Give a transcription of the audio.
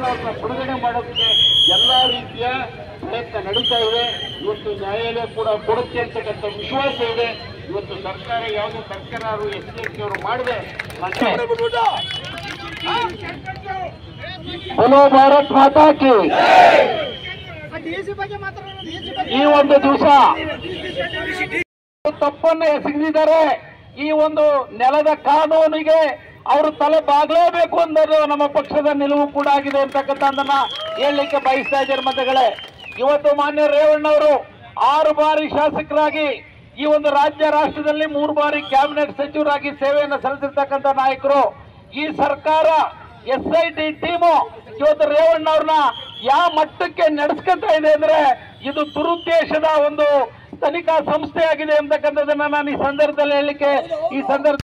ಅವ್ರನ್ನ ಬಿಡುಗಡೆ ಮಾಡೋದಕ್ಕೆ ಎಲ್ಲಾ ರೀತಿಯ ಪ್ರಯತ್ನ ನಡೀತಾ ಇದೆ ಇವತ್ತು ನ್ಯಾಯಾಲಯ ಕೂಡ ಕೊಡುತ್ತೆ ಅಂತಕ್ಕಂಥ ವಿಶ್ವಾಸ ಇದೆ ಇವತ್ತು ಸರ್ಕಾರ ಯಾವುದೇ ಸರ್ಕಾರ ಎಸ್ ಅವರು ಮಾಡಿದೆ ಹಲೋ ಭಾರತ್ ಮಾತಾ ಕಿ ಈ ಒಂದು ದಿವಸ ತಪ್ಪನ್ನು ಎಸಗಿದ್ದಾರೆ ಈ ಒಂದು ನೆಲದ ಕಾನೂನಿಗೆ ಅವರು ತಲೆ ಬಾಗಲೇಬೇಕು ಅನ್ನೋದು ನಮ್ಮ ಪಕ್ಷದ ನಿಲುವು ಕೂಡ ಆಗಿದೆ ಅಂತಕ್ಕಂಥದ್ದನ್ನ ಹೇಳಲಿಕ್ಕೆ ಬಯಸ್ತಾ ಇದ್ದಾರೆ ಮತಗಳೇ ಇವತ್ತು ಮಾನ್ಯ ರೇವಣ್ಣವರು ಆರು ಬಾರಿ ಶಾಸಕರಾಗಿ ಈ ಒಂದು ರಾಜ್ಯ ರಾಷ್ಟ್ರದಲ್ಲಿ ಮೂರು ಬಾರಿ ಕ್ಯಾಬಿನೆಟ್ ಸಚಿವರಾಗಿ ಸೇವೆಯನ್ನು ಸಲ್ಲಿಸಿರ್ತಕ್ಕಂಥ ನಾಯಕರು ಈ ಸರ್ಕಾರ ಎಸ್ ಐ ಟಿ ಟೀಮು ಇವತ್ತು ರೇವಣ್ಣವ್ರನ್ನ ಯಾವ ಮಟ್ಟಕ್ಕೆ ನಡೆಸ್ಕೊತಾ ಇದೆ ಅಂದ್ರೆ ಇದು ದುರುದ್ದೇಶದ ಒಂದು ತನಿಖಾ ಸಂಸ್ಥೆ ಆಗಿದೆ ಅಂತಕ್ಕಂಥದ್ದನ್ನ ನಾನು ಈ ಸಂದರ್ಭದಲ್ಲಿ ಹೇಳಲಿಕ್ಕೆ ಈ ಸಂದರ್ಭ